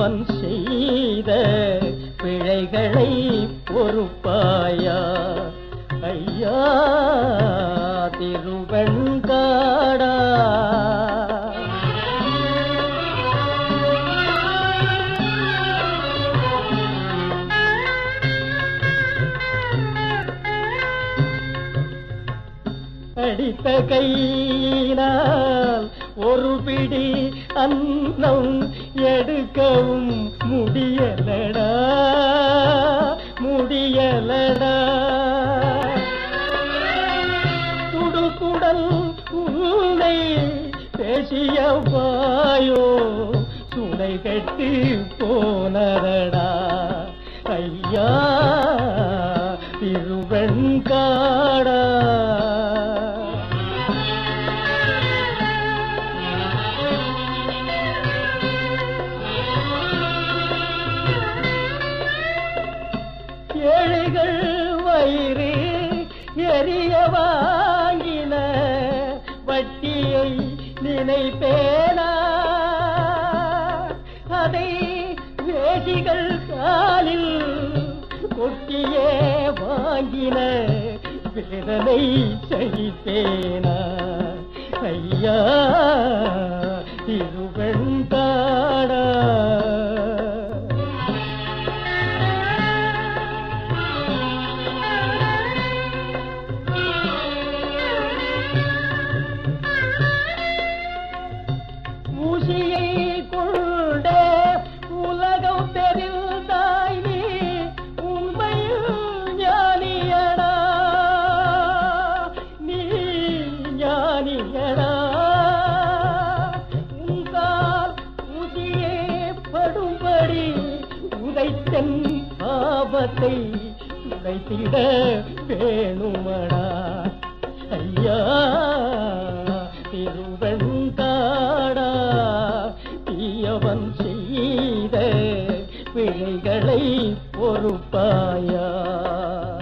தீயவன் செய்த பிழைகளை பொறுப்பாயா ஐயா திருவெண்காடா அடித்த கையினால் ஒரு பிடி அன்னம் எடுக்கவும் முடியலடா முடியலடா துடுக்குடல் உன்னை பேசிய வாயோ சுனை கட்டி போனதடா ஐயா திருவெண்காடா ஏழைகள் வயிறு எரிய வாங்கின வட்டியை நினைப்பேனா அதை வேசிகள் காலில் கொட்டியே வாங்கின வேதனை சகிப்பேனா ஐயா திருவெண்காடா ஊசியை கொண்டே உலகம் தெரிந்தாய் நீ உண்மையில் ஞானியடா நீ ஞானியடா உங்கால் ஊசியே படும்படி உதைத்தன் பாவத்தை உடைத்திட வேணுமடா ஐயா திருவெண்காடா தீயவன் செய்த பிழைகளை பொறுப்பாயா